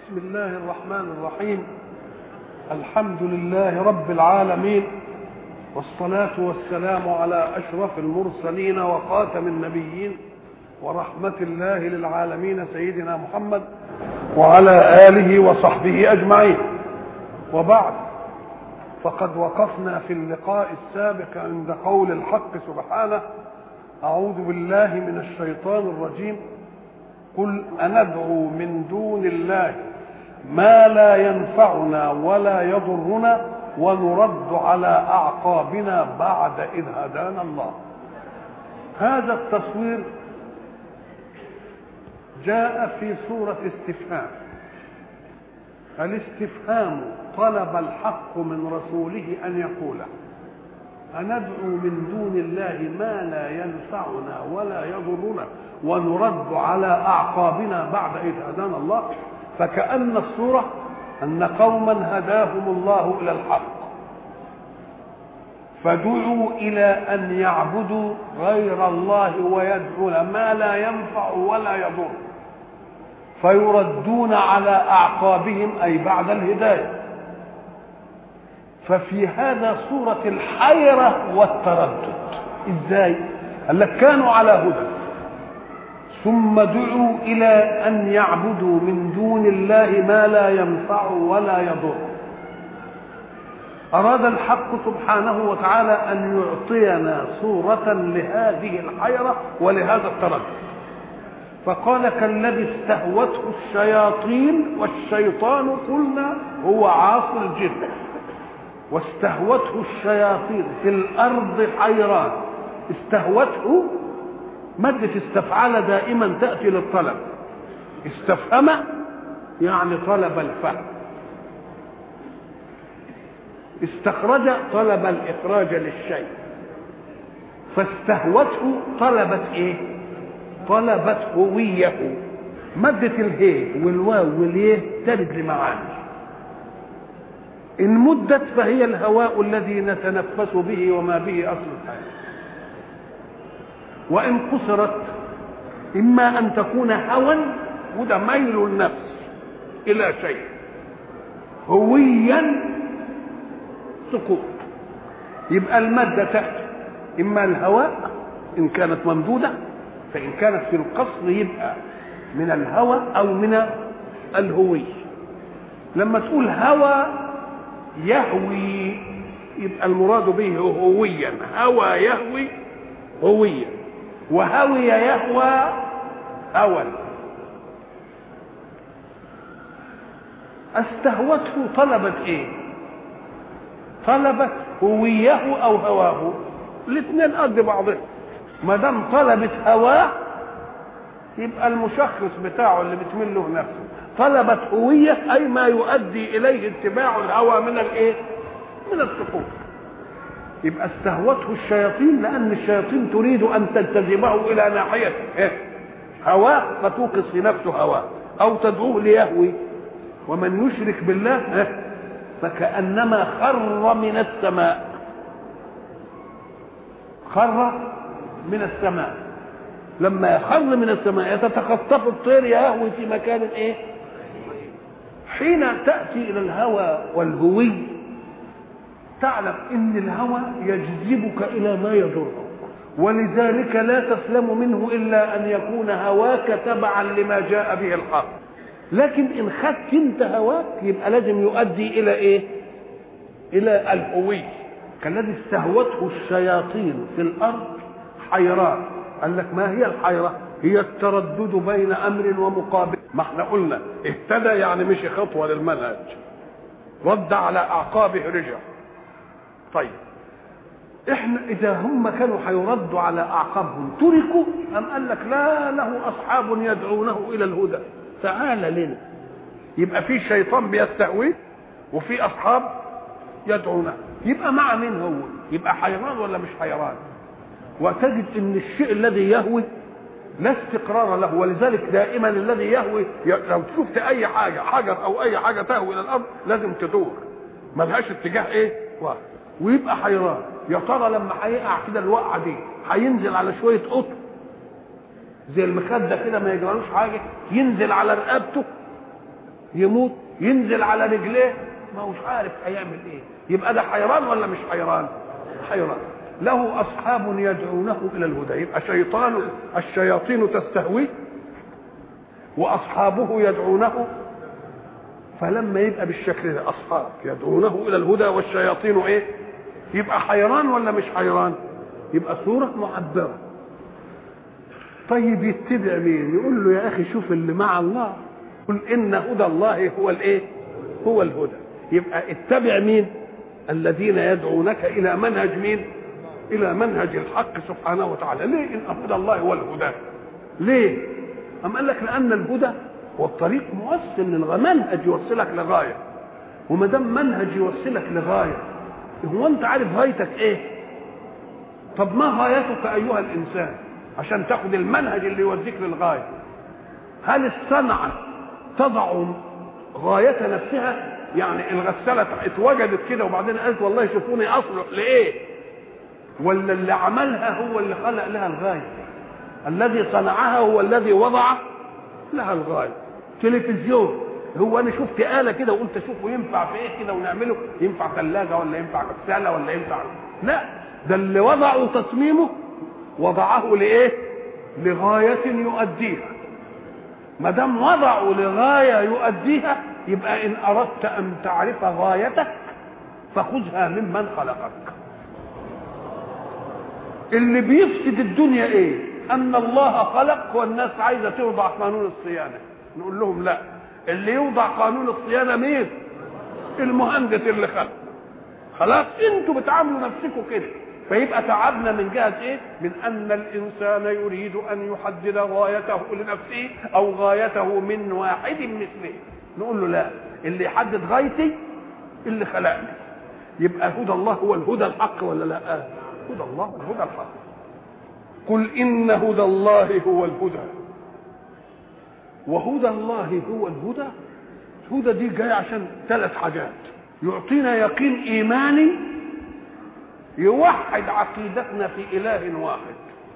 بسم الله الرحمن الرحيم الحمد لله رب العالمين والصلاة والسلام على أشرف المرسلين وخاتم النبيين ورحمة الله للعالمين سيدنا محمد وعلى آله وصحبه أجمعين وبعد فقد وقفنا في اللقاء السابق عند قول الحق سبحانه أعوذ بالله من الشيطان الرجيم قل أندعو من دون الله ما لا ينفعنا ولا يضرنا ونرد على أعقابنا بعد إذ هدانا الله هذا التصوير جاء في سورة استفهام الاستفهام طلب الحق من رسوله أن يقوله أندعو من دون الله ما لا ينفعنا ولا يضرنا ونرد على أعقابنا بعد إذ هدانا الله فكأن الصورة أن قوما هداهم الله إلى الحق فدعوا إلى أن يعبدوا غير الله ويدعون ما لا ينفع ولا يضر فيردون على أعقابهم أي بعد الهداية ففي هذا صورة الحيرة والتردد ازاي قال لك كانوا على هدى ثم دعوا إلى أن يعبدوا من دون الله ما لا ينفع ولا يضر أراد الحق سبحانه وتعالى أن يعطينا صورة لهذه الحيرة ولهذا التردد فقال كالذي استهوته الشياطين والشيطان قلنا هو عاصي الجن واستهوته الشياطين في الارض حيران استهوته مادة استفعل دائما تأتي للطلب استفهم يعني طلب الفهم استخرج طلب الإخراج للشيء فاستهوته طلبت ايه طلبت هويه مادة الهي والواو واليه ترد لمعاني إن مدت فهي الهواء الذي نتنفس به وما به أصل الحياة وإن قصرت إما أن تكون هوى وده ميل النفس إلى شيء هويا سقوط يبقى المادة تأتي إما الهواء إن كانت ممدودة فإن كانت في القصر يبقى من الهوى أو من الهوي لما تقول هوى يهوي يبقى المراد به هويا هوى يهوي هويا وهوي يهوى هوى استهوته طلبت ايه طلبت هويه او هواه الاثنين قد بعضهم ما دام طلبت هواه يبقى المشخص بتاعه اللي بتميل له نفسه طلبت هوية أي ما يؤدي إليه اتباع الهوى من الإيه؟ من السقوط يبقى استهوته الشياطين لأن الشياطين تريد أن تجذبه إلى ناحية إيه؟ هواه فتوقظ في نفسه هواه أو تدعوه ليهوي ومن يشرك بالله إيه؟ فكأنما خر من السماء خر من السماء لما يخر من السماء يتتخطف الطير يهوي في مكان ايه حين تأتي إلى الهوى والهوي تعلم إن الهوى يجذبك إلى ما يضرك ولذلك لا تسلم منه إلا أن يكون هواك تبعا لما جاء به الحق لكن إن خدت أنت هواك يبقى لازم يؤدي إلى إيه؟ إلى الهوي كالذي استهوته الشياطين في الأرض حيران قال لك ما هي الحيرة هي التردد بين أمر ومقابل ما احنا قلنا اهتدى يعني مشي خطوة للمنهج رد على أعقابه رجع طيب احنا اذا هم كانوا هيردوا على اعقابهم تركوا ام قال لك لا له اصحاب يدعونه الى الهدى تعال لنا يبقى في شيطان بيستهويه وفي اصحاب يدعونه يبقى مع مين هو يبقى حيران ولا مش حيران وتجد ان الشيء الذي يهوي لا استقرار له ولذلك دائما الذي يهوي لو شفت اي حاجه حجر او اي حاجه تهوي الى الارض لازم تدور ملهاش اتجاه ايه واحد ويبقى حيران يا ترى لما هيقع كده الوقعه دي هينزل على شويه قطن زي المخده كده ما يجرالوش حاجه ينزل على رقبته يموت ينزل على رجليه ما هوش عارف هيعمل ايه يبقى ده حيران ولا مش حيران حيران له اصحاب يدعونه الى الهدى يبقى شيطان الشياطين تستهويه واصحابه يدعونه فلما يبقى بالشكل ده اصحاب يدعونه الى الهدى والشياطين ايه يبقى حيران ولا مش حيران يبقى صوره معبره طيب يتبع مين يقول له يا اخي شوف اللي مع الله قل ان هدى الله هو الايه هو الهدى يبقى اتبع مين الذين يدعونك الى منهج مين الى منهج الحق سبحانه وتعالى ليه ان هدى الله هو الهدى ليه أم قال لك لأن الهدى هو الطريق موصل للغاية منهج يوصلك لغاية وما دام منهج يوصلك لغاية هو أنت عارف غايتك إيه؟ طب ما غايتك أيها الإنسان عشان تاخد المنهج اللي يوديك للغاية هل الصنعة تضع غاية نفسها يعني الغسالة اتوجدت كده وبعدين قالت والله شوفوني أصلح لإيه ولا اللي عملها هو اللي خلق لها الغاية الذي صنعها هو الذي وضع لها الغايه تلفزيون هو انا شفت اله كده وقلت اشوفه ينفع في ايه كده ونعمله ينفع ثلاجه ولا ينفع غساله ولا ينفع لا ده اللي وضعوا تصميمه وضعه لايه لغايه يؤديها ما دام وضعوا لغايه يؤديها يبقى ان اردت ان تعرف غايتك فخذها ممن خلقك اللي بيفسد الدنيا ايه ان الله خلق والناس عايزه توضع قانون الصيانه نقول لهم لا اللي يوضع قانون الصيانه مين المهندس اللي خلق خلاص انتوا بتعاملوا نفسكم كده فيبقى تعبنا من جهه ايه من ان الانسان يريد ان يحدد غايته لنفسه او غايته من واحد مثله نقول له لا اللي يحدد غايتي اللي خلقني يبقى هدى الله هو الهدى الحق ولا لا هدى الله الهدى الحق قل إن هدى الله هو الهدى وهدى الله هو الهدى الهدى دي جاي عشان ثلاث حاجات يعطينا يقين إيماني يوحد عقيدتنا في إله واحد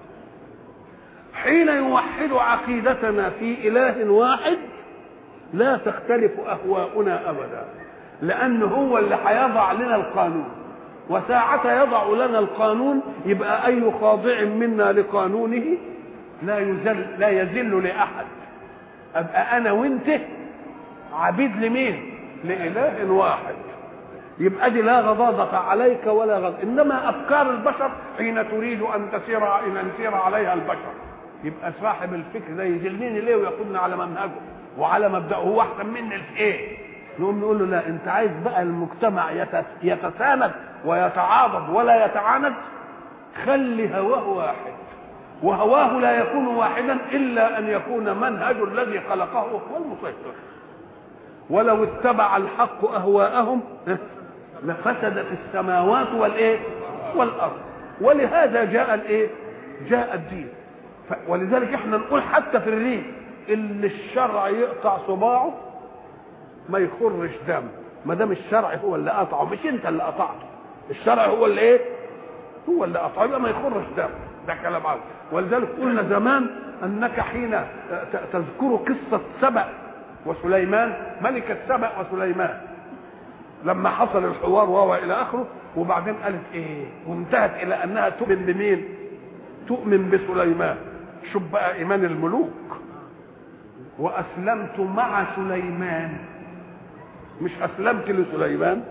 حين يوحد عقيدتنا في إله واحد لا تختلف أهواؤنا أبدا لأنه هو اللي هيضع لنا القانون وساعة يضع لنا القانون يبقى أي خاضع منا لقانونه لا يزل لا يذل لأحد أبقى أنا وأنت عبيد لمين؟ لإله واحد يبقى دي لا غضاضة عليك ولا غض إنما أفكار البشر حين تريد أن تسير أن يسير عليها البشر يبقى صاحب الفكر ده يذلني ليه وياخدني على منهجه وعلى مبدأه هو أحسن مني في إيه؟ نقوم نقول له لا أنت عايز بقى المجتمع يتساند ويتعاضد ولا يتعاند خلي هواه واحد وهواه لا يكون واحدا الا ان يكون منهج الذي خلقه هو المسيطر ولو اتبع الحق اهواءهم لفسدت السماوات والايه والارض ولهذا جاء الايه جاء الدين ولذلك احنا نقول حتى في الريف اللي الشرع يقطع صباعه ما يخرش دم ما دام الشرع هو اللي قطعه مش انت اللي قطعته الشرع هو اللي ايه هو اللي قطعه يبقى ما يخرش دم ده كلام عظيم ولذلك قلنا زمان انك حين تذكر قصه سبأ وسليمان ملكة سبأ وسليمان لما حصل الحوار وهو الى اخره وبعدين قالت ايه وانتهت الى انها تؤمن بمين تؤمن بسليمان شوف بقى ايمان الملوك واسلمت مع سليمان مش اسلمت لسليمان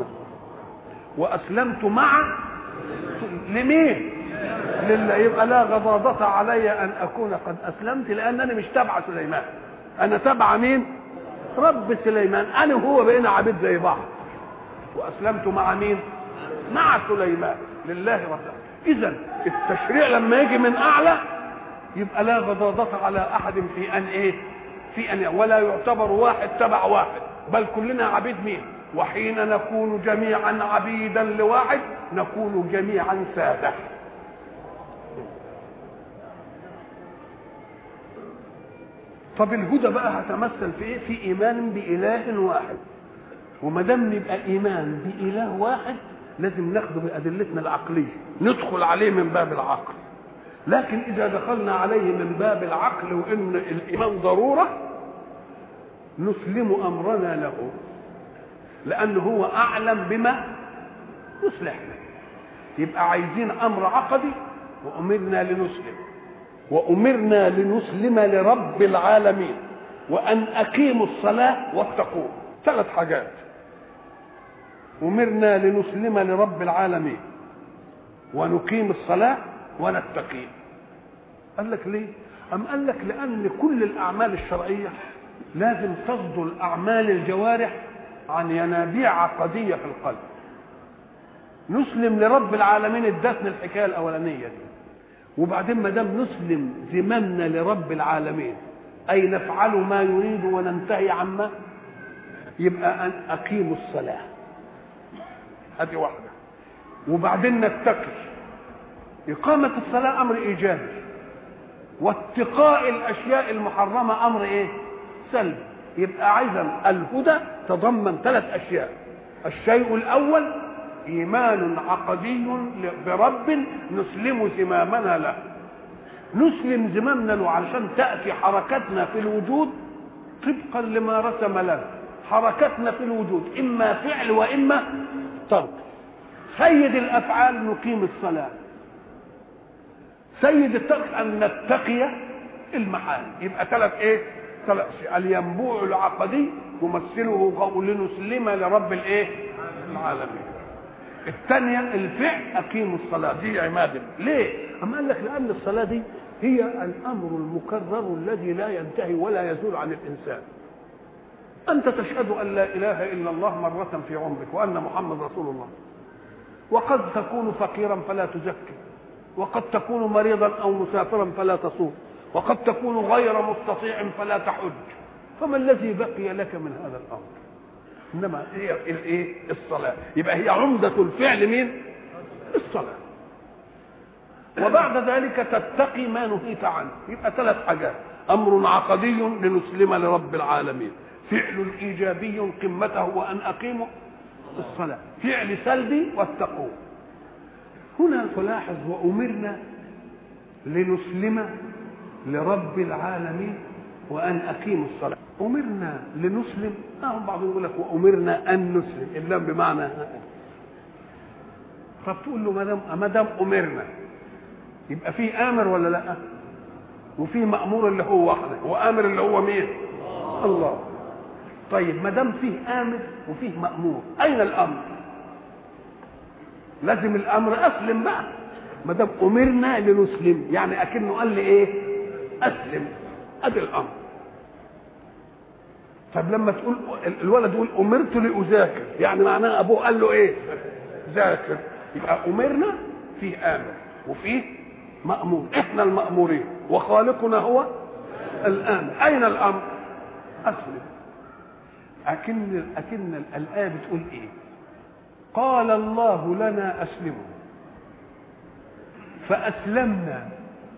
واسلمت مع لمين لله يبقى لا غضاضة علي ان اكون قد اسلمت لانني مش تبع سليمان انا تبع مين رب سليمان انا وهو بقينا عبيد زي بعض واسلمت مع مين مع سليمان لله رب اذا التشريع لما يجي من اعلى يبقى لا غضاضة على احد في ان ايه في ان ولا يعتبر واحد تبع واحد بل كلنا عبيد مين وحين نكون جميعا عبيدا لواحد نكون جميعا ساده طب الهدى بقى هتمثل في ايه في ايمان باله واحد وما دام نبقى ايمان باله واحد لازم ناخده بادلتنا العقليه ندخل عليه من باب العقل لكن اذا دخلنا عليه من باب العقل وان الايمان ضروره نسلم امرنا له لانه هو اعلم بما يصلحنا يبقى عايزين امر عقدي وامرنا لنسلم وامرنا لنسلم لرب العالمين وان اقيموا الصلاه واتقوه ثلاث حاجات امرنا لنسلم لرب العالمين ونقيم الصلاه ونتقيه قال لك ليه أم قال لك لأن كل الأعمال الشرعية لازم تصدر أعمال الجوارح عن ينابيع عقدية في القلب نسلم لرب العالمين ادتنا الحكاية الأولانية دي وبعدين ما دام نسلم زمامنا لرب العالمين أي نفعل ما يريد وننتهي عما يبقى أن أقيموا الصلاة هذه واحدة وبعدين نتقي إقامة الصلاة أمر إيجابي واتقاء الاشياء المحرمه امر ايه سلبي يبقى اذا الهدى تضمن ثلاث اشياء الشيء الاول ايمان عقدي برب نسلم زمامنا له نسلم زمامنا له علشان تاتي حركتنا في الوجود طبقا لما رسم لنا حركتنا في الوجود اما فعل واما ترك سيد الافعال نقيم الصلاه سيد التقي ان نتقي المحال يبقى ثلاث ايه ثلاث الينبوع العقدي يمثله قول لنسلم لرب الايه العالمين الثانية الفعل أقيموا الصلاة دي عماد ليه؟ أما قال لك لأن الصلاة دي هي الأمر المكرر الذي لا ينتهي ولا يزول عن الإنسان أنت تشهد أن لا إله إلا الله مرة في عمرك وأن محمد رسول الله وقد تكون فقيرا فلا تزكي وقد تكون مريضا او مسافرا فلا تصوم وقد تكون غير مستطيع فلا تحج فما الذي بقي لك من هذا الامر انما هي الايه الصلاه يبقى هي عمده الفعل مين الصلاه وبعد ذلك تتقي ما نهيت عنه يبقى ثلاث حاجات امر عقدي لنسلم لرب العالمين فعل ايجابي قمته وان اقيموا الصلاه فعل سلبي واتقوه هنا تلاحظ وأمرنا لنسلم لرب العالمين وأن أقيموا الصلاة أمرنا لنسلم أهم بعض يقول لك وأمرنا أن نسلم اللام بمعنى طب تقول له ما دام ما دام أمرنا يبقى في آمر ولا لا؟ وفي مأمور اللي هو واحد وآمر اللي هو مين؟ الله طيب ما دام فيه آمر وفيه مأمور أين الأمر؟ لازم الامر اسلم بقى ما دام امرنا لنسلم يعني اكنه قال لي ايه اسلم ادي الامر طب لما تقول الولد يقول امرت لاذاكر يعني معناه ابوه قال له ايه ذاكر يبقى امرنا فيه امر وفيه مامور احنا المامورين وخالقنا هو الامر اين الامر اسلم اكن اكن الايه بتقول ايه قال الله لنا اسلموا فاسلمنا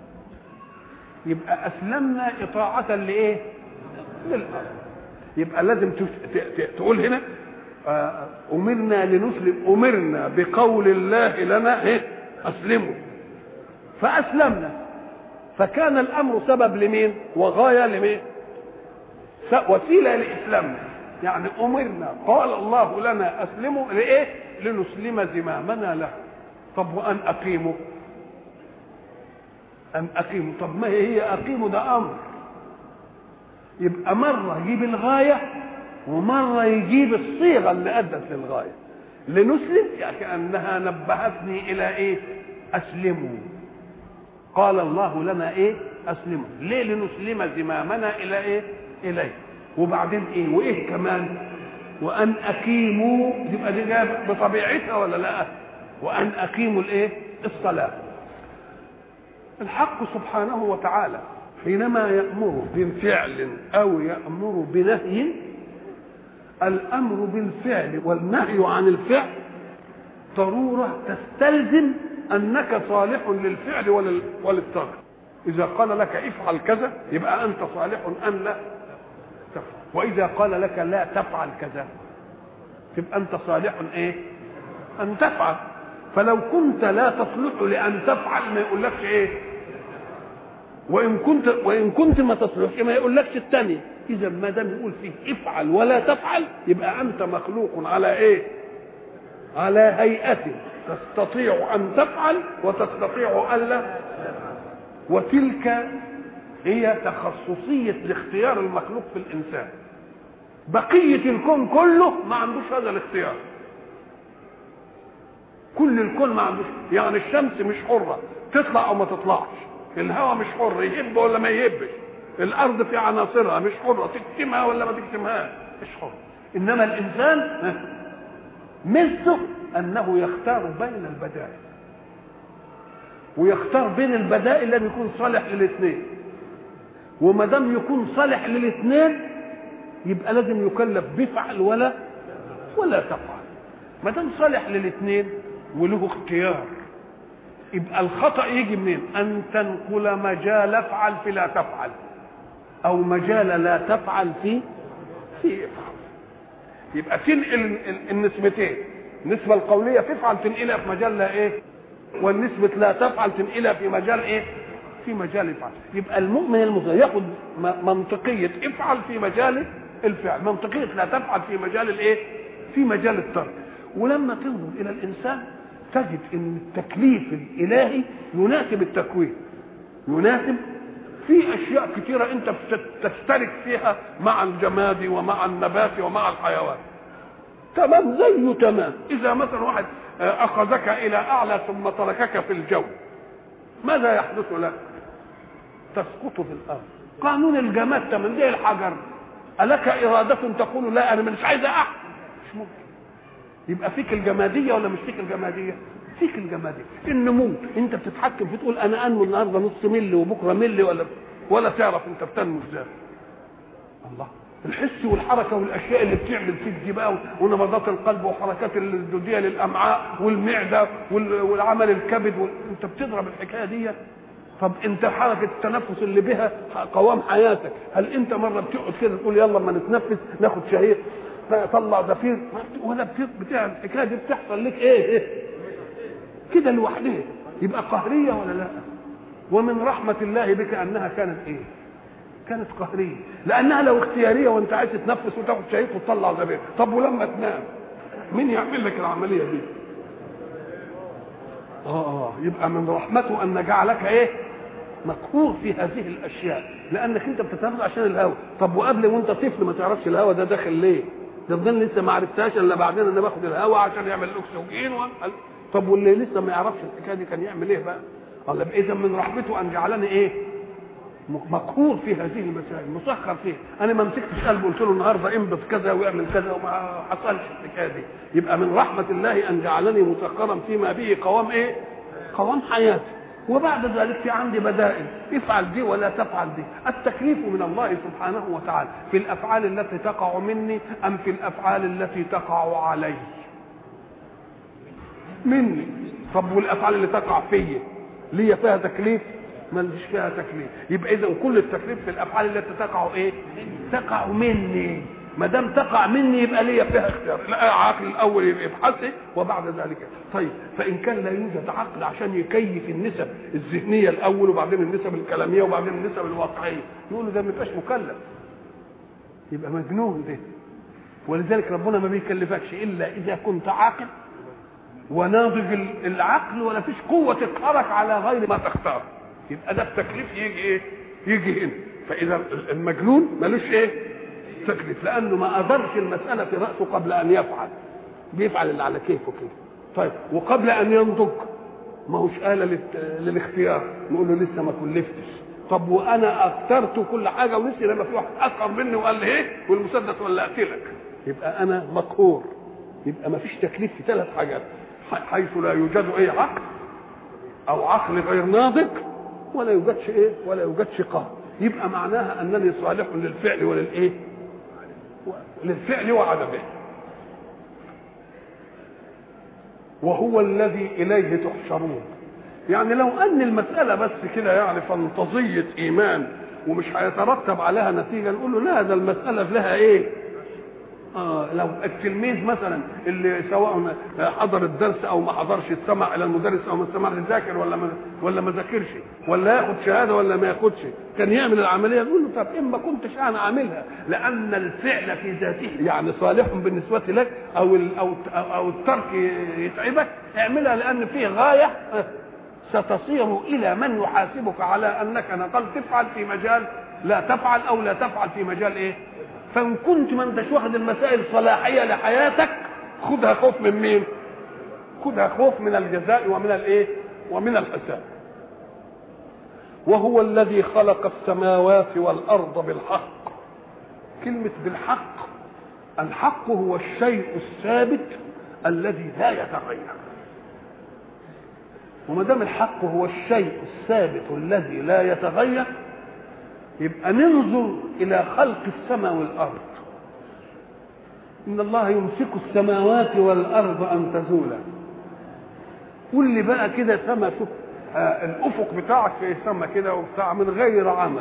يبقى اسلمنا اطاعه لايه للامر يبقى لازم تقول هنا امرنا لنسلم امرنا بقول الله لنا ايه اسلموا فاسلمنا فكان الامر سبب لمين وغايه لمين وسيله لاسلامنا يعني امرنا قال الله لنا اسلموا لايه لنسلم زمامنا له طب وان اقيموا ان اقيموا طب ما هي اقيموا ده امر يبقى مره يجيب الغايه ومره يجيب الصيغه اللي ادت للغايه لنسلم يعني كانها نبهتني الى ايه اسلموا قال الله لنا ايه اسلموا ليه لنسلم زمامنا الى ايه اليه وبعدين ايه وايه كمان وان اقيموا يبقى دي جايه بطبيعتها ولا لا وان اقيموا الايه الصلاه الحق سبحانه وتعالى حينما يامر بفعل او يامر بنهي الامر بالفعل والنهي عن الفعل ضروره تستلزم انك صالح للفعل وللترك اذا قال لك افعل كذا يبقى انت صالح ان لا تفعل واذا قال لك لا تفعل كذا تبقى انت صالح ايه ان تفعل فلو كنت لا تصلح لان تفعل ما يقولكش ايه وان كنت وان كنت ما تصلحش ما يقولكش الثانيه اذا ما دام يقول فيه افعل ولا تفعل يبقى انت مخلوق على ايه على هيئه تستطيع ان تفعل وتستطيع الا وتلك هي تخصصيه الاختيار المخلوق في الانسان بقيه الكون كله ما عندوش هذا الاختيار كل الكون ما عندوش يعني الشمس مش حره تطلع او ما تطلعش الهواء مش حر يهب ولا ما يهبش الارض في عناصرها مش حره تكتمها ولا ما تكتمهاش مش حر انما الانسان ميزته انه يختار بين البدائل ويختار بين البدائل لازم يكون صالح للاثنين وما دام يكون صالح للاثنين يبقى لازم يكلف بفعل ولا ولا تفعل ما دام صالح للاثنين وله اختيار يبقى الخطا يجي منين ان تنقل مجال افعل في لا تفعل او مجال لا تفعل في في افعل يبقى تنقل النسبتين النسبه القوليه تفعل تنقلها في مجال لا ايه والنسبه لا تفعل تنقلها في مجال ايه في مجال افعل يبقى المؤمن المسلم ياخد منطقيه افعل في مجال الفعل منطقيه لا تفعل في مجال الايه في مجال الترك ولما تنظر الى الانسان تجد ان التكليف الالهي يناسب التكوين يناسب في اشياء كثيره انت تشترك فيها مع الجماد ومع النبات ومع الحيوان تمام زيه تمام اذا مثلا واحد اخذك الى اعلى ثم تركك في الجو ماذا يحدث لك تسقط في الارض قانون الجماد تمام زي الحجر الك اراده تقول لا انا مش عايز احد مش ممكن يبقى فيك الجماديه ولا مش فيك الجماديه فيك الجماديه النمو انت بتتحكم في تقول انا انمو النهارده نص ملي وبكره ملي ولا ولا تعرف انت بتنمو ازاي الله الحس والحركه والاشياء اللي بتعمل فيك دي بقى ونبضات القلب وحركات الدوديه للامعاء والمعده والعمل الكبد وال... انت بتضرب الحكايه دي طب انت حركه التنفس اللي بها قوام حياتك هل انت مره بتقعد كده تقول يلا ما نتنفس ناخد شهيق طلع زفير ولا بتعمل الحكايه دي بتحصل لك ايه, إيه؟ كده لوحدها يبقى قهريه ولا لا ومن رحمه الله بك انها كانت ايه كانت قهريه لانها لو اختياريه وانت عايز تتنفس وتاخد شهيق وتطلع زفير طب ولما تنام مين يعمل لك العمليه دي اه اه يبقى من رحمته ان جعلك ايه مقهور في هذه الاشياء لانك انت بتتنفس عشان الهواء طب وقبل وانت طفل ما تعرفش الهواء ده داخل ليه تفضل لسه ما عرفتهاش الا بعدين انا باخد الهواء عشان يعمل الاكسجين و... طب واللي لسه ما يعرفش الحكايه دي كان يعمل ايه بقى؟ قال اذا من رحمته ان جعلني ايه؟ مقهور في هذه المسائل مسخر فيها انا ما مسكتش قلبه قلت له النهارده انبت كذا واعمل كذا وما حصلش الحكايه دي يبقى من رحمه الله ان جعلني مسخرا فيما به قوام ايه؟ قوام حياتي وبعد ذلك في عندي بدائل افعل دي ولا تفعل دي التكليف من الله سبحانه وتعالى في الافعال التي تقع مني ام في الافعال التي تقع علي مني طب والافعال اللي تقع فيا ليا فيها تكليف ماليش فيها تكليف يبقى اذا كل التكليف في الافعال التي تقع ايه تقع مني ما دام تقع مني يبقى ليا فيها اختيار العقل الاول يبقى يبحث وبعد ذلك طيب فان كان لا يوجد عقل عشان يكيف النسب الذهنيه الاول وبعدين النسب الكلاميه وبعدين النسب الواقعيه يقول له ده ما يبقاش مكلف يبقى مجنون ده ولذلك ربنا ما بيكلفكش الا اذا كنت عاقل وناضج العقل ولا فيش قوه تقهرك على غير ما تختار يبقى ده التكليف يجي ايه يجي هنا فاذا المجنون ملوش ايه تكليف لانه ما ادرش المساله في راسه قبل ان يفعل بيفعل اللي على كيفه كده طيب وقبل ان ينضج ما هوش آلة للاختيار نقول له لسه ما كلفتش طب وانا اخترت كل حاجه ولسه لما في واحد اصغر مني وقال لي ايه والمسدس ولا اقتلك يبقى انا مقهور يبقى ما فيش تكليف في ثلاث حاجات حيث لا يوجد اي عقل او عقل غير ناضج ولا يوجدش ايه ولا يوجدش قهر يبقى معناها انني صالح للفعل وللايه للفعل وعدمه وهو الذي اليه تحشرون يعني لو ان المساله بس كده يعني فانتظيه ايمان ومش هيترتب عليها نتيجه نقول له لا ده المساله لها ايه آه لو التلميذ مثلا اللي سواء حضر الدرس او ما حضرش استمع الى المدرس او ما استمعش ذاكر ولا ما ولا ما ذاكرش ولا ياخد شهاده ولا ما ياخدش كان يعمل العمليه يقول له طب اما كنتش انا عاملها لان الفعل في ذاته يعني صالح بالنسبه لك او ال او او الترك يتعبك اعملها لان فيه غايه ستصير الى من يحاسبك على انك نقلت تفعل في مجال لا تفعل او لا تفعل في مجال ايه فان كنت ما انتش واخد المسائل صلاحيه لحياتك خدها خوف من مين خدها خوف من الجزاء ومن الايه ومن الحساب وهو الذي خلق السماوات والارض بالحق كلمه بالحق الحق هو الشيء الثابت الذي لا يتغير وما دام الحق هو الشيء الثابت الذي لا يتغير يبقى ننظر الى خلق السماء والارض ان الله يمسك السماوات والارض ان تزولا قول لي بقى كده سما شوف آه الافق بتاعك في سما كده وبتاع من غير عمل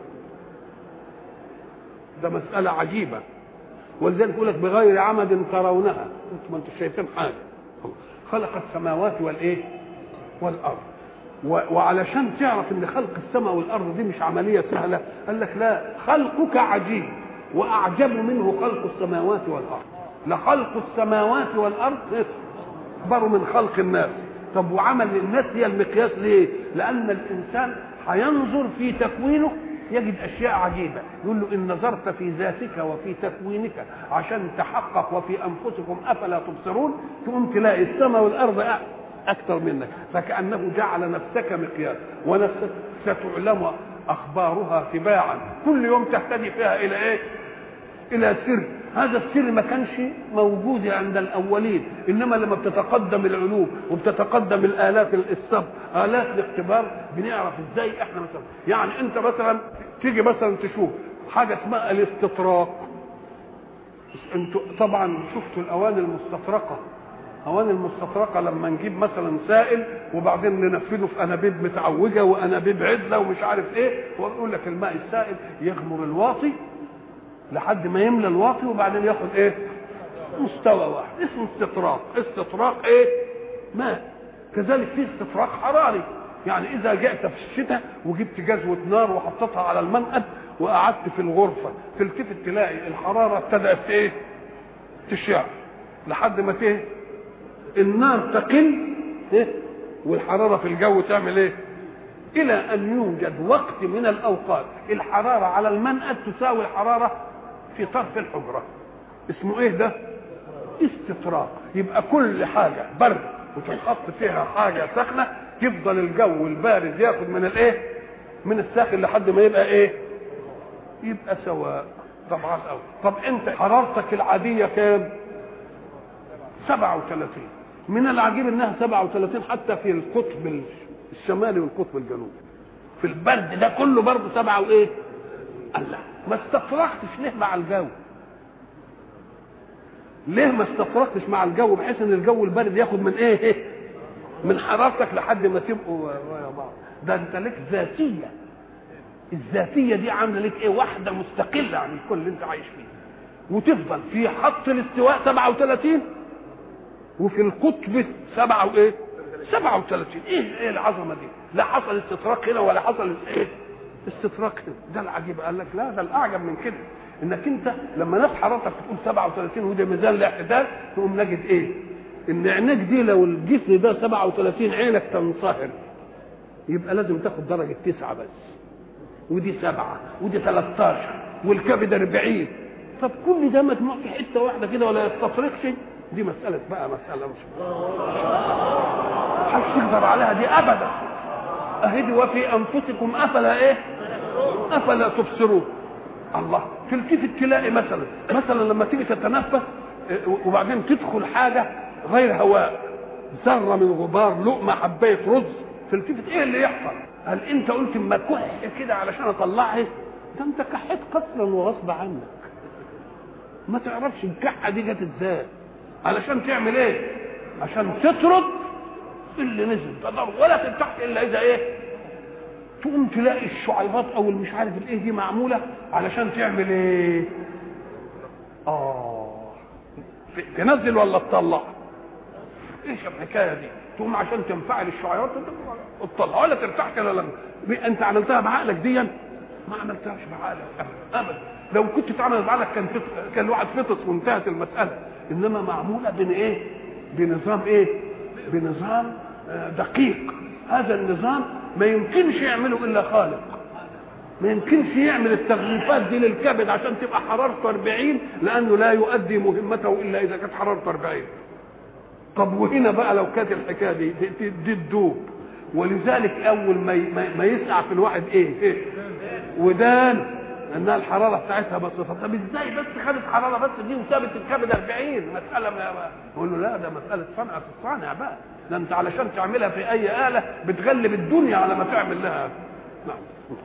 ده مساله عجيبه ولذلك يقول لك بغير عمد ترونها انتم ما انتم شايفين حاجه خلق السماوات والايه والارض وعلشان تعرف ان خلق السماء والارض دي مش عمليه سهله قال لك لا خلقك عجيب واعجب منه خلق السماوات والارض لخلق السماوات والارض اكبر من خلق الناس طب وعمل الناس هي المقياس ليه لان الانسان هينظر في تكوينه يجد اشياء عجيبه يقول له ان نظرت في ذاتك وفي تكوينك عشان تحقق وفي انفسكم افلا تبصرون تقوم تلاقي السماء والارض اكثر منك فكانه جعل نفسك مقياس ونفسك ستعلم اخبارها تباعا كل يوم تهتدي فيها الى ايه الى سر هذا السر ما كانش موجود عند الاولين انما لما بتتقدم العلوم وبتتقدم الالات السب الات الاختبار بنعرف ازاي احنا مثلا يعني انت مثلا تيجي مثلا تشوف حاجه اسمها الاستطراق انتوا طبعا شفتوا الاواني المستطرقه اواني المستطرقه لما نجيب مثلا سائل وبعدين ننفذه في انابيب متعوجه وانابيب عدله ومش عارف ايه ويقول لك الماء السائل يغمر الواطي لحد ما يملى الواطي وبعدين ياخد ايه مستوى واحد اسمه استطراق استطراق ايه ماء كذلك في استطراق حراري يعني اذا جئت في الشتاء وجبت جزوه نار وحطيتها على المنقد وقعدت في الغرفه تلتفت تلاقي الحراره ابتدات ايه تشع لحد ما ايه النار تقل إيه؟ والحراره في الجو تعمل ايه الى ان يوجد وقت من الاوقات الحراره على المنقد تساوي الحراره في طرف الحجره اسمه ايه ده استطراق يبقى كل حاجه برد وتنحط فيها حاجه سخنه يفضل الجو البارد ياخد من الايه من الساخن لحد ما يبقى ايه يبقى سواء طبعا قوي طب انت حرارتك العاديه كام 37 من العجيب انها 37 حتى في القطب الشمالي والقطب الجنوبي في البرد ده كله برضه سبعة وايه الله ما استفرغتش ليه مع الجو ليه ما استفرغتش مع الجو بحيث ان الجو البارد ياخد من ايه من حرارتك لحد ما تبقوا يا بعض ده انت لك ذاتيه الذاتيه دي عامله لك ايه واحده مستقله عن الكل اللي انت عايش فيه وتفضل في خط الاستواء 37 وفي القطب سبعة وايه 37 ايه ايه العظمه دي لا حصل استطراق هنا ولا حصل ايه استطراق هنا ده العجيب قال لك لا ده الاعجب من كده انك انت لما ناس حرارتك تقول 37 وده ميزان الاعتدال تقوم نجد ايه ان عينيك دي لو الجسم ده 37 عينك تنصهر يبقى لازم تاخد درجه تسعه بس ودي سبعه ودي 13 والكبد 40 طب كل ده مجموع في حته واحده كده ولا يستفرقش دي مساله بقى مساله مش محدش يقدر عليها دي ابدا اهدي وفي انفسكم افلا ايه افلا تبصرون الله تلتفت تلاقي مثلا مثلا لما تيجي تتنفس وبعدين تدخل حاجه غير هواء ذره من غبار لقمه حبايه رز تلتفت ايه اللي يحصل هل انت قلت اما كح كده علشان اطلعها ده انت كحيت قصرا وغصب عنك ما تعرفش الكحه دي جت ازاي علشان تعمل ايه عشان تطرد اللي نزل تضرب ولا تفتح الا اذا ايه تقوم تلاقي الشعيرات او المش عارف الايه دي معموله علشان تعمل ايه اه تنزل ولا تطلع ايش الحكايه دي تقوم عشان تنفعل الشعيرات تطلع ولا ترتاح كده ولا انت عملتها بعقلك دي ما عملتهاش بعقلك ابدا لو كنت تعمل بعقلك كان فط... كان الواحد فطس وانتهت المساله انما معموله بين ايه بنظام ايه بنظام دقيق هذا النظام ما يمكنش يعمله الا خالق ما يمكنش يعمل التغليفات دي للكبد عشان تبقى حرارته 40 لانه لا يؤدي مهمته الا اذا كانت حرارته 40 طب وهنا بقى لو كانت الحكايه دي دي, دي تدوب ولذلك اول ما ما يسعى في الواحد ايه, إيه؟ ودان انها الحراره بتاعتها بس طب ازاي بس خدت حراره بس دي وسابت الكبد 40 مساله ما يقول له لا ده مساله صنعه الصانع بقى ده انت علشان تعملها في اي اله بتغلب الدنيا على ما تعمل لها نعم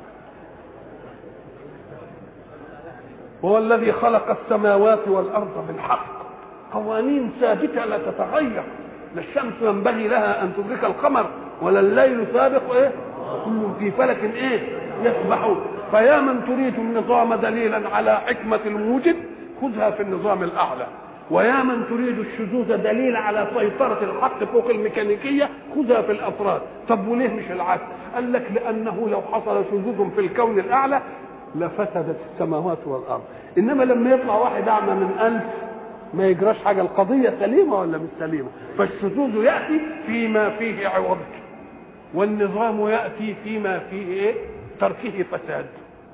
هو الذي خلق السماوات والارض بالحق قوانين ثابته لا تتغير لا الشمس ينبغي لها ان تدرك القمر ولا الليل سابق ايه كل في فلك ايه يسبحون فيا من تريد النظام دليلا على حكمه الموجد خذها في النظام الاعلى ويا من تريد الشذوذ دليل على سيطرة الحق فوق الميكانيكية خذها في الأفراد طب وليه مش العكس قال لك لأنه لو حصل شذوذ في الكون الأعلى لفسدت السماوات والأرض إنما لما يطلع واحد أعمى من ألف ما يجراش حاجة القضية سليمة ولا مش سليمة فالشذوذ يأتي فيما فيه عوض والنظام يأتي فيما فيه إيه؟ تركه فساد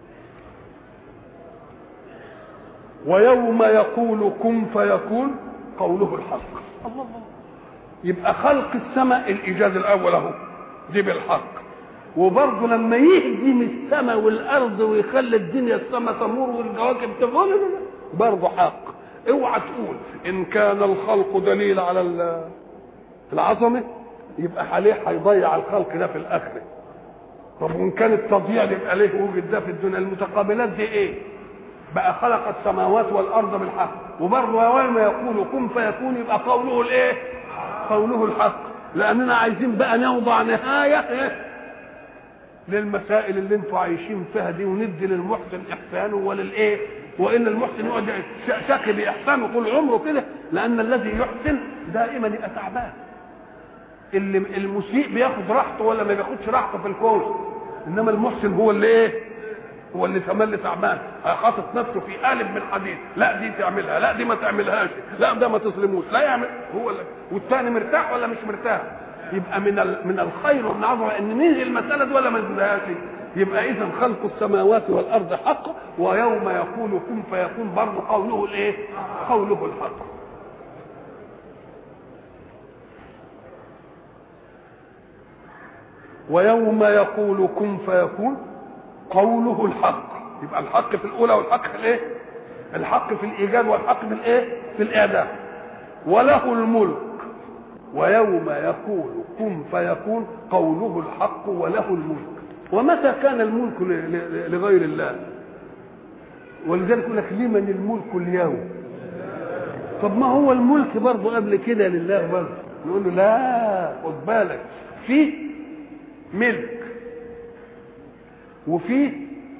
ويوم يقول كن فيكون قوله الحق الله الله يبقى خلق السماء الايجاد الاول اهو دي بالحق وبرضه لما يهدم السماء والارض ويخلي الدنيا السماء تمر والكواكب تفضل برضه حق اوعى تقول ان كان الخلق دليل على العظمه يبقى عليه هيضيع الخلق ده في الاخره طب وان كان التضييع يبقى ليه وجد ده في الدنيا المتقابلات دي ايه بقى خلق السماوات والارض بالحق وبرضه يوم يقول كن فيكون يبقى قوله الايه قوله الحق لاننا عايزين بقى نوضع نهايه إيه؟ للمسائل اللي انتوا عايشين فيها دي وندي للمحسن احسانه وللايه وان المحسن يقعد شكل باحسانه طول عمره كده لان الذي يحسن دائما يبقى تعبان اللي المسيء بياخد راحته ولا ما بياخدش راحته في الكون انما المحسن هو اللي ايه هو اللي تملي تعبان حاطط نفسه في قالب من حديد لا دي تعملها لا دي ما تعملهاش لا ده ما تظلموش لا يعمل هو اللي والثاني مرتاح ولا مش مرتاح يبقى من من الخير ومن عظمه ان ننهي المساله دي ولا ما ننهيهاش يبقى اذا خلق السماوات والارض حق ويوم يقول كن فيكون برضه قوله الايه؟ قوله الحق ويوم يقول كن فيكون قوله الحق يبقى الحق في الاولى والحق في الايه الحق في الايجاد والحق في الايه في الاعدام وله الملك ويوم يقول كن فيكون قوله الحق وله الملك ومتى كان الملك لغير الله ولذلك يقول لك لمن الملك اليوم طب ما هو الملك برضه قبل كده لله برضه نقول له لا خد بالك في ملك وفيه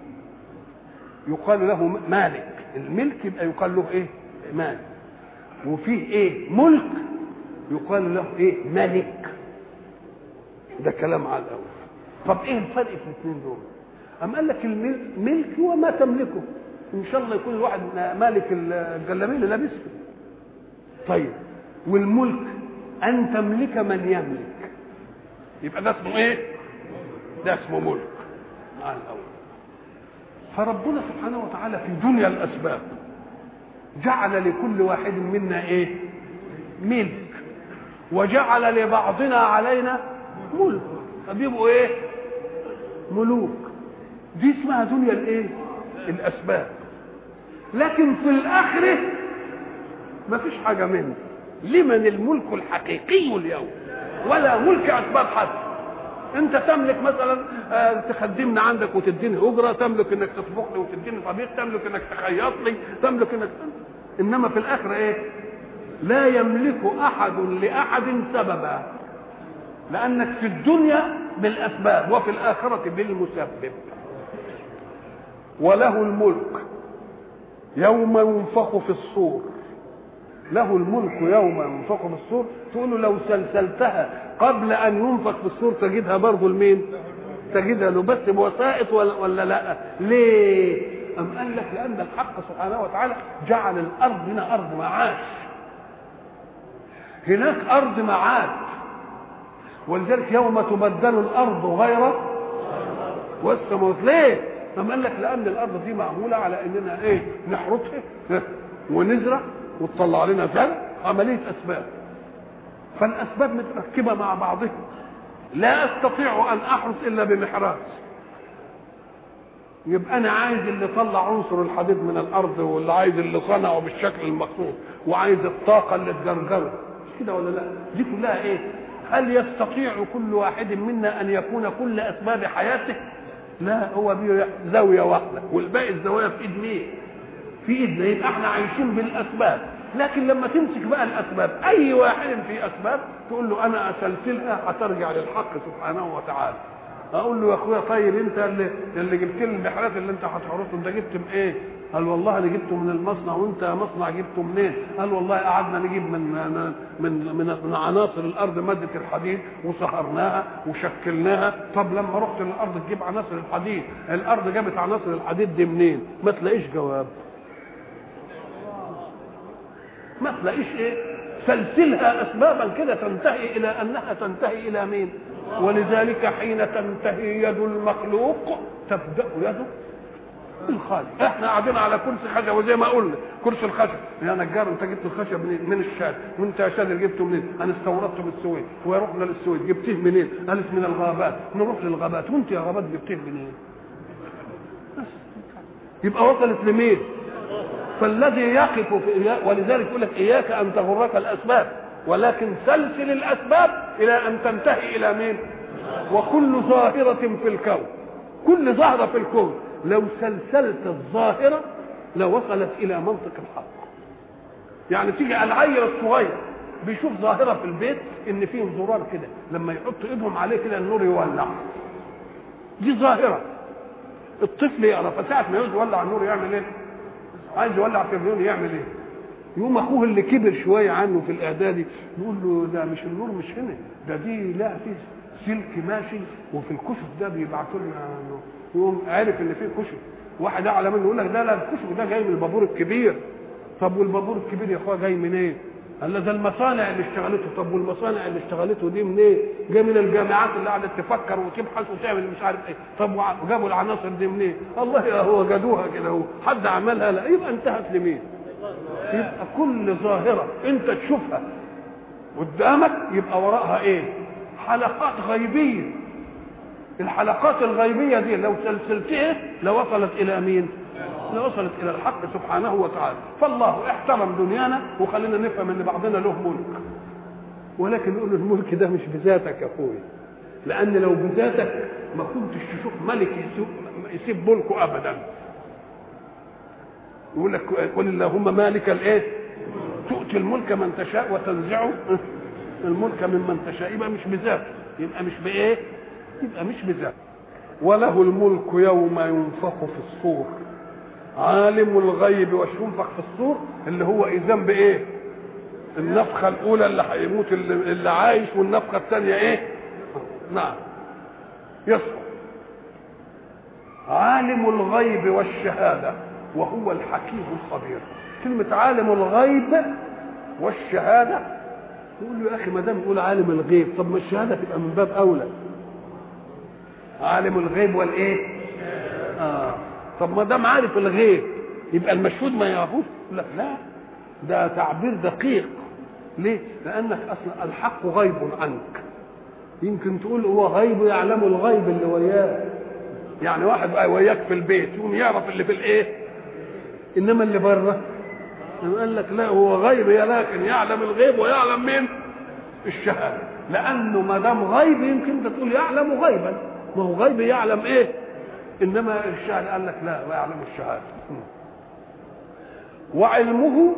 يقال له مالك الملك يبقى يقال له ايه مالك وفيه ايه ملك يقال له ايه ملك ده كلام على الاول طب ايه الفرق في الاثنين دول أم قال لك الملك ملك هو ما تملكه ان شاء الله يكون الواحد مالك الجلابيه اللي لابسها طيب والملك ان تملك من يملك يبقى ده اسمه ايه ده اسمه ملك مع الاول فربنا سبحانه وتعالى في دنيا الاسباب جعل لكل واحد منا ايه ملك وجعل لبعضنا علينا ملك فبيبقوا ايه ملوك دي اسمها دنيا الايه الاسباب لكن في الاخره ما فيش حاجه منه لمن الملك الحقيقي اليوم ولا ملك اسباب حد انت تملك مثلا آه تخدمنا عندك وتديني اجره تملك انك تطبخ لي وتديني طبيخ تملك انك تخيط لي تملك انك انما في الاخره ايه لا يملك احد لاحد سببا لانك في الدنيا بالاسباب وفي الاخره بالمسبب وله الملك يوم ينفخ في الصور له الملك يوم ينفخ في الصور تقول له لو سلسلتها قبل ان ينفخ في الصور تجدها برضه لمين؟ تجدها له بس بوسائط ولا, ولا لا؟ ليه؟ أم قال لك لأن الحق سبحانه وتعالى جعل الأرض هنا أرض معاش هناك أرض معاد ولذلك يوم تبدل الأرض غير والسماوات ليه؟ أم قال لك لأن الأرض دي معمولة على إننا إيه؟ نحرثها ونزرع وتطلع لنا زرع عملية أسباب فالأسباب متركبة مع بعضها لا أستطيع أن أحرث إلا بمحراث يبقى انا عايز اللي طلع عنصر الحديد من الارض واللي عايز اللي صنعه بالشكل المقصود وعايز الطاقه اللي تجرجره مش كده ولا لا دي كلها ايه هل يستطيع كل واحد منا ان يكون كل اسباب حياته لا هو بيه زاويه واحده والباقي الزوايا في ايد مين في ايدنا يبقى احنا عايشين بالاسباب لكن لما تمسك بقى الاسباب اي واحد في اسباب تقول له انا اسلسلها هترجع للحق سبحانه وتعالى اقول له يا اخويا طيب انت اللي اللي جبت لي المحرات اللي انت هتحرسه انت جبت من ايه؟ قال والله انا جبته من المصنع وانت يا مصنع جبته منين؟ قال والله قعدنا نجيب من من من, من عناصر الارض ماده الحديد وسهرناها وشكلناها طب لما رحت للارض تجيب عناصر الحديد الارض جابت عناصر الحديد دي منين؟ ما تلاقيش جواب ما تلاقيش ايه؟ سلسلها اسبابا كده تنتهي الى انها تنتهي الى مين؟ ولذلك حين تنتهي يد المخلوق تبدا يده الخالق احنا قاعدين على كرسي خشب وزي ما قلنا كرسي الخشب يا نجار انت جبت الخشب منين من الشارع وانت يا شادر جبته منين انا استوردته من السويد ورحنا للسويد جبتيه منين قالت من الغابات نروح للغابات وانت يا غابات جبتيه منين يبقى وصلت لمين فالذي يقف في ولذلك يقول لك اياك ان تغرك الاسباب ولكن سلسل الاسباب الى ان تنتهي الى مين وكل ظاهره في الكون كل ظاهره في الكون لو سلسلت الظاهره لوصلت الى منطق الحق يعني تيجي العيل الصغير بيشوف ظاهره في البيت ان فيه زرار كده لما يحط ايدهم عليه كده النور يولع دي ظاهره الطفل يقرا فساعه ما يعوز يولع النور يعمل ايه عايز يولع التلفزيون يعمل ايه يقوم اخوه اللي كبر شويه عنه في الاعدادي يقول له ده مش النور مش هنا ده دي لا في سلك ماشي وفي الكشف ده بيبعتوا لنا يقوم عارف ان في كشف واحد اعلى منه يقول لك لا لا الكشف ده جاي من البابور الكبير طب والبابور الكبير يا اخويا جاي منين؟ إيه؟ قال له ده المصانع اللي اشتغلته طب والمصانع اللي اشتغلته دي منين؟ إيه؟ جاي من الجامعات اللي قعدت تفكر وتبحث وتعمل مش عارف ايه طب وجابوا العناصر دي منين؟ إيه؟ الله يا هو جدوها كده هو حد عملها لا يبقى انتهت لمين؟ يبقى كل ظاهره انت تشوفها قدامك يبقى وراءها ايه؟ حلقات غيبيه الحلقات الغيبيه دي لو سلسلتها لوصلت الى مين؟ لوصلت الى الحق سبحانه وتعالى فالله احترم دنيانا وخلينا نفهم ان بعضنا له ملك ولكن نقول الملك ده مش بذاتك يا اخويا لان لو بذاتك ما كنتش تشوف ملك يسيب ملكه ابدا يقول لك قل اللهم مالك الايه تؤتي الملك من تشاء وتنزعه الملك ممن تشاء يبقى مش بذاته يبقى مش بايه يبقى مش بذاته وله الملك يوم ينفخ في الصور عالم الغيب وينفخ في الصور اللي هو اذان بايه النفخه الاولى اللي هيموت اللي, اللي عايش والنفخه الثانيه ايه نعم يصفر عالم الغيب والشهاده وهو الحكيم الخبير كلمة عالم الغيب والشهادة يقول له يا أخي ما دام يقول عالم الغيب طب ما الشهادة تبقى من باب أولى عالم الغيب والإيه؟ آه طب ما دام عارف الغيب يبقى المشهود ما يعرفوش لا لا ده تعبير دقيق ليه؟ لأنك أصلا الحق غيب عنك يمكن تقول هو غيب يعلم الغيب اللي وياه يعني واحد بقى وياك في البيت يقوم يعرف اللي في الايه انما اللي بره قال لك لا هو غيب يا لكن يعلم الغيب ويعلم مين الشهاده لانه ما دام غيب يمكن انت تقول يعلم غيبا ما هو غيب يعلم ايه انما الشهاده قال لك لا ويعلم الشهاده وعلمه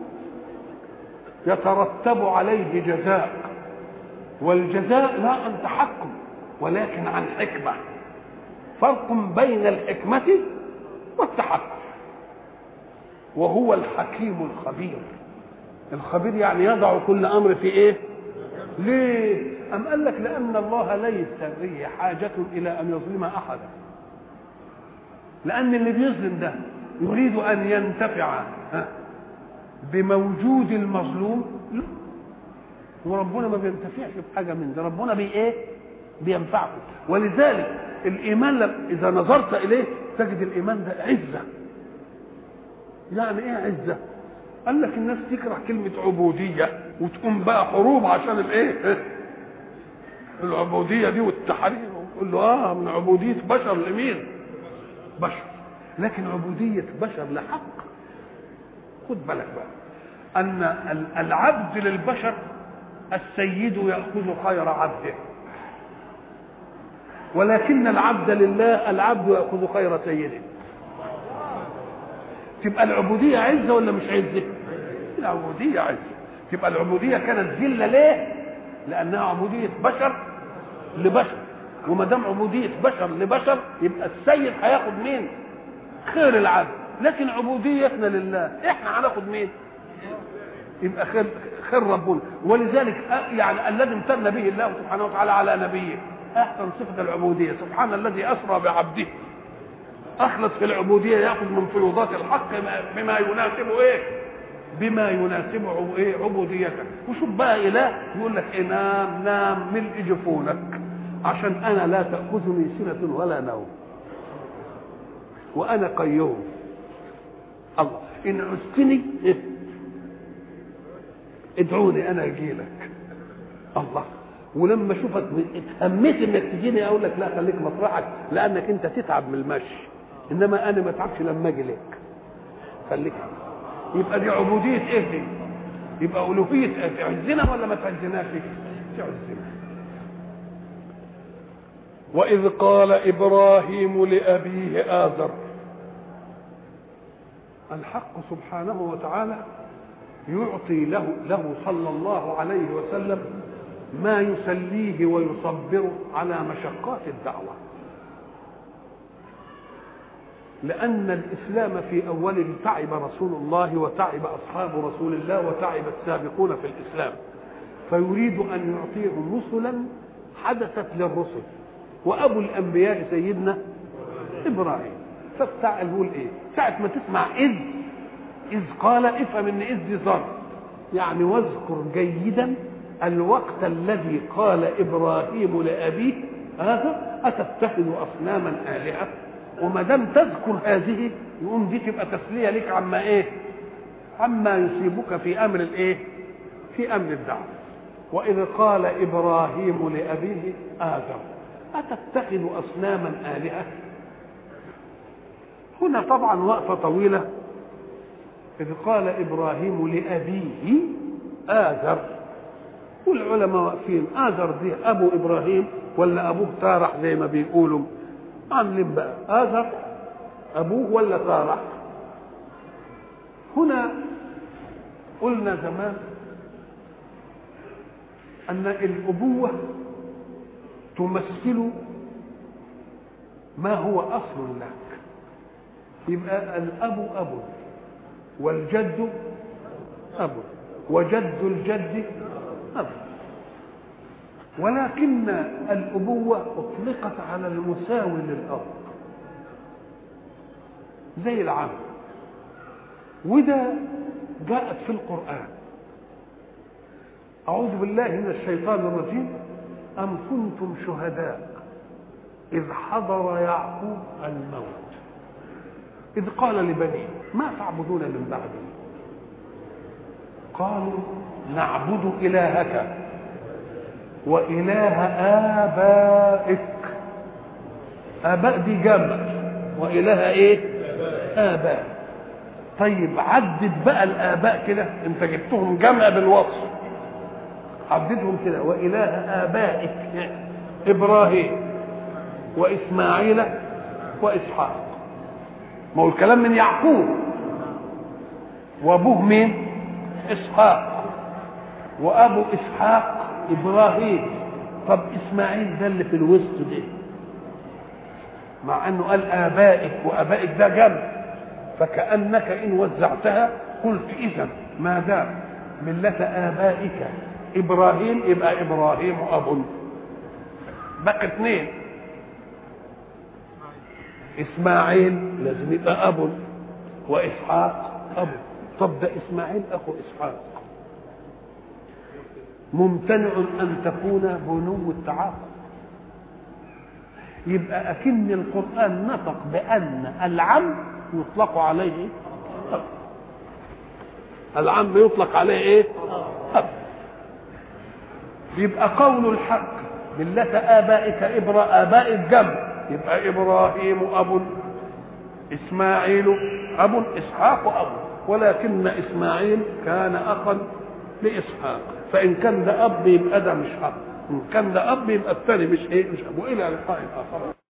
يترتب عليه جزاء والجزاء لا عن تحكم ولكن عن حكمه فرق بين الحكمه والتحكم وهو الحكيم الخبير الخبير يعني يضع كل امر في ايه ليه ام قال لك لان الله ليس به حاجه الى ان يظلم احدا لان اللي بيظلم ده يريد ان ينتفع بموجود المظلوم وربنا ما بينتفعش بحاجه من ده ربنا بي ايه بينفعه ولذلك الايمان اذا نظرت اليه تجد الايمان ده عزه يعني ايه عزه قال لك الناس تكره كلمه عبوديه وتقوم بقى حروب عشان الايه العبوديه دي والتحرير يقول له اه من عبوديه بشر لمين بشر لكن عبوديه بشر لحق خد بالك بقى ان العبد للبشر السيد ياخذ خير عبده ولكن العبد لله العبد ياخذ خير سيده تبقى العبوديه عزه ولا مش عزه العبوديه عزه تبقى العبوديه كانت ذله ليه لانها عبوديه بشر لبشر وما دام عبوديه بشر لبشر يبقى السيد هياخد مين خير العبد لكن عبوديتنا لله احنا هناخد مين يبقى خير خير ربنا ولذلك يعني الذي امتن به الله سبحانه وتعالى على نبيه احسن صفه العبوديه سبحان الذي اسرى بعبده اخلص في العبوديه ياخذ من فيوضات الحق بما يناسب ايه بما يناسب ايه عبوديته وشوف بقى اله يقول لك إيه نام نام ملء جفونك عشان انا لا تاخذني سنه ولا نوم وانا قيوم الله ان عزتني إيه؟ ادعوني انا اجي لك الله ولما اشوفك اتهميت انك تجيني اقول لك لا خليك مطرحك لانك انت تتعب من المشي انما انا ما اتعبش لما اجي لك خليك يبقى دي عبوديه ايه دي يبقى الوهيه ايه تعزنا ولا ما تعزناش تعزنا واذ قال ابراهيم لابيه اذر الحق سبحانه وتعالى يعطي له له صلى الله عليه وسلم ما يسليه ويصبره على مشقات الدعوه لأن الإسلام في أوله تعب رسول الله وتعب أصحاب رسول الله وتعب السابقون في الإسلام فيريد أن يعطيهم رسلا حدثت للرسل وأبو الأنبياء سيدنا إبراهيم فبتاع يقول إيه ساعة ما تسمع إذ إذ قال افهم إن إذ دي ظرف يعني واذكر جيدا الوقت الذي قال إبراهيم لأبيه هذا أتتخذ أصناما آلهة وما دام تذكر هذه يقوم دي تبقى تسليه لك عما ايه؟ عما يصيبك في امر الايه؟ في امر الدعوه. واذ قال ابراهيم لابيه اذر اتتخذ اصناما الهه؟ هنا طبعا وقفه طويله اذ قال ابراهيم لابيه اذر والعلماء واقفين اذر دي ابو ابراهيم ولا ابوه تارح زي ما بيقولوا عاملين بقى آذر أبوه ولا تارح هنا قلنا زمان أن الأبوة تمثل ما هو أصل لك يبقى الأب أب والجد أب وجد الجد أب ولكن الأبوة أطلقت على المساوي للأب زي العم وده جاءت في القرآن أعوذ بالله من الشيطان الرجيم أم كنتم شهداء إذ حضر يعقوب الموت إذ قال لبنيه ما تعبدون من بعدي قالوا نعبد إلهك وإله آبائك آباء دي جمع وإله إيه؟ آباء طيب عدد بقى الآباء كده أنت جبتهم جمع بالوصف عددهم كده وإله آبائك إبراهيم وإسماعيل وإسحاق ما هو الكلام من يعقوب وأبوه مين؟ إسحاق وأبو إسحاق ابراهيم طب اسماعيل ده اللي في الوسط ده مع انه قال ابائك وابائك ده جمع فكانك ان وزعتها قلت اذا ما دام ملة آبائك إبراهيم يبقى إبراهيم أب بقى اثنين إسماعيل لازم يبقى أب وإسحاق أب طب ده إسماعيل أخو إسحاق ممتنع أن تكون بنو التعاقب يبقى أكن القرآن نطق بأن العم يطلق عليه أب العم يطلق عليه إيه؟ أب يبقى قول الحق ملة آبائك إبرا آباء الجمع يبقى إبراهيم أب إسماعيل أب إسحاق أب ولكن إسماعيل كان أخا لإسحاق فإن كان ده أب يبقى ده مش أب إن كان ده أب يبقى الثاني مش إيه مش أب وإلى لقاء آخر